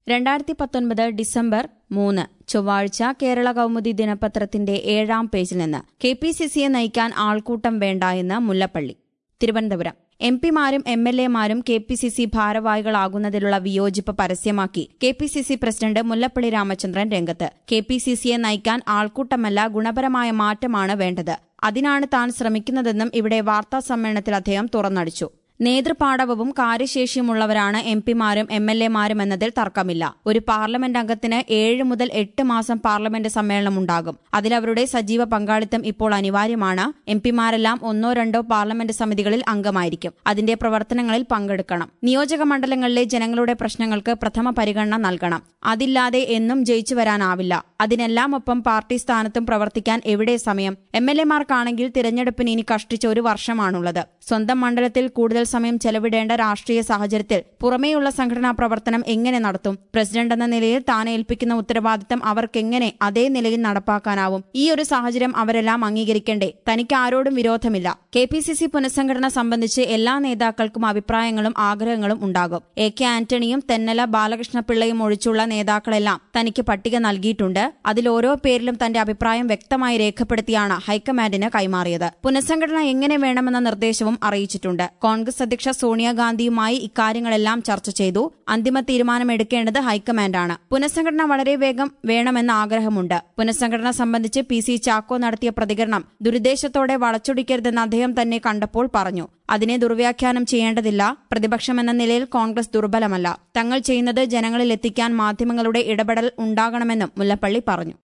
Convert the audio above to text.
രണ്ടായിരത്തി പത്തൊൻപത് ഡിസംബർ മൂന്ന് ചൊവ്വാഴ്ച കേരള കൗമുദി ദിനപത്രത്തിന്റെ ഏഴാം പേജിൽ നിന്ന് കെ പി സി സിയെ നയിക്കാൻ ആൾക്കൂട്ടം വേണ്ട എന്ന് മുല്ലപ്പള്ളി തിരുവനന്തപുരം എം പിമാരും എം എൽ എമാരും കെ പി സി സി ഭാരവാഹികളാകുന്നതിലുള്ള വിയോജിപ്പ് പരസ്യമാക്കി K P C C president Mullappally Ramachandran രംഗത്ത് കെ പി സി സിയെ നയിക്കാൻ ആൾക്കൂട്ടമല്ല ഗുണപരമായ മാറ്റമാണ് വേണ്ടത് അതിനാണ് താൻ ശ്രമിക്കുന്നതെന്നും ഇവിടെ വാർത്താ സമ്മേളനത്തിൽ അദ്ദേഹം തുറന്നടിച്ചു നേതൃപാടവവും കാര്യശേഷിയുമുള്ളവരാണ് എം പിമാരും എം എൽ എമാരും എന്നതിൽ തർക്കമില്ല ഒരു പാർലമെന്റ് അംഗത്തിന് ഏഴ് മുതൽ എട്ട് മാസം പാർലമെന്റ് സമ്മേളനം ഉണ്ടാകും അതിലവരുടെ സജീവ പങ്കാളിത്തം ഇപ്പോൾ അനിവാര്യമാണ് എം പിമാരെല്ലാം ഒന്നോ രണ്ടോ പാർലമെന്റ് സമിതികളിൽ അംഗമായിരിക്കും അതിന്റെ പ്രവർത്തനങ്ങളിൽ പങ്കെടുക്കണം നിയോജക മണ്ഡലങ്ങളിലെ ജനങ്ങളുടെ പ്രശ്നങ്ങൾക്ക് പ്രഥമ പരിഗണന നൽകണം അതില്ലാതെ എന്നും ജയിച്ചു വരാനാവില്ല അതിനെല്ലാം ഒപ്പം പാർട്ടി സ്ഥാനത്തും പ്രവർത്തിക്കാൻ എവിടെ സമയം എം എൽ എമാർക്കാണെങ്കിൽ തിരഞ്ഞെടുപ്പിന് ഇനി കഷ്ടിച്ച ഒരു വർഷമാണുള്ളത് സ്വന്തം മണ്ഡലത്തിൽ കൂടുതൽ സമയം ചെലവിടേണ്ട രാഷ്ട്രീയ സാഹചര്യത്തിൽ പുറമേയുള്ള സംഘടനാ പ്രവർത്തനം എങ്ങനെ നടത്തും പ്രസിഡന്റ് എന്ന നിലയിൽ താൻ ഏൽപ്പിക്കുന്ന ഉത്തരവാദിത്തം അവർക്കെങ്ങനെ അതേ നിലയിൽ നടപ്പാക്കാനാവും ഈ ഒരു സാഹചര്യം അവരെല്ലാം അംഗീകരിക്കേണ്ടേ തനിക്ക് ആരോടും വിരോധമില്ല കെ പി സി സി പുനഃസംഘടന സംബന്ധിച്ച് എല്ലാ നേതാക്കൾക്കും അഭിപ്രായങ്ങളും ആഗ്രഹങ്ങളും ഉണ്ടാകും എ കെ ആന്റണിയും തെന്നല ബാലകൃഷ്ണപിള്ളയും ഒഴിച്ചുള്ള നേതാക്കളെല്ലാം തനിക്ക് പട്ടിക നൽകിയിട്ടുണ്ട് അതിൽ ഓരോ പേരിലും തന്റെ അഭിപ്രായം വ്യക്തമായി രേഖപ്പെടുത്തിയാണ് ഹൈക്കമാൻഡിന് കൈമാറിയത് പുനഃസംഘടന എങ്ങനെ വേണമെന്ന നിർദ്ദേശവും അറിയിച്ചിട്ടുണ്ട് കോൺഗ്രസ് അധ്യക്ഷ സോണിയാഗാന്ധിയുമായി ഇക്കാര്യങ്ങളെല്ലാം ചർച്ച ചെയ്തു അന്തിമ തീരുമാനമെടുക്കേണ്ടത് ഹൈക്കമാൻഡാണ് പുനഃസംഘടന വളരെ വേഗം വേണമെന്ന ആഗ്രഹമുണ്ട് പുനഃസംഘടന സംബന്ധിച്ച് പി സി ചാക്കോ നടത്തിയ പ്രതികരണം ദുരുദ്ദേശത്തോടെ വളച്ചൊടിക്കരുതെന്ന് അദ്ദേഹം തന്നെ കണ്ടപ്പോൾ പറഞ്ഞു അതിനെ ദുർവ്യാഖ്യാനം ചെയ്യേണ്ടതില്ല പ്രതിപക്ഷമെന്ന നിലയിൽ കോൺഗ്രസ് ദുർബലമല്ല തങ്ങൾ ചെയ്യുന്നത് ജനങ്ങളിൽ എത്തിക്കാൻ മാധ്യമങ്ങളുടെ ഇടപെടൽ ഉണ്ടാകണമെന്നും മുല്ലപ്പള്ളി പറഞ്ഞു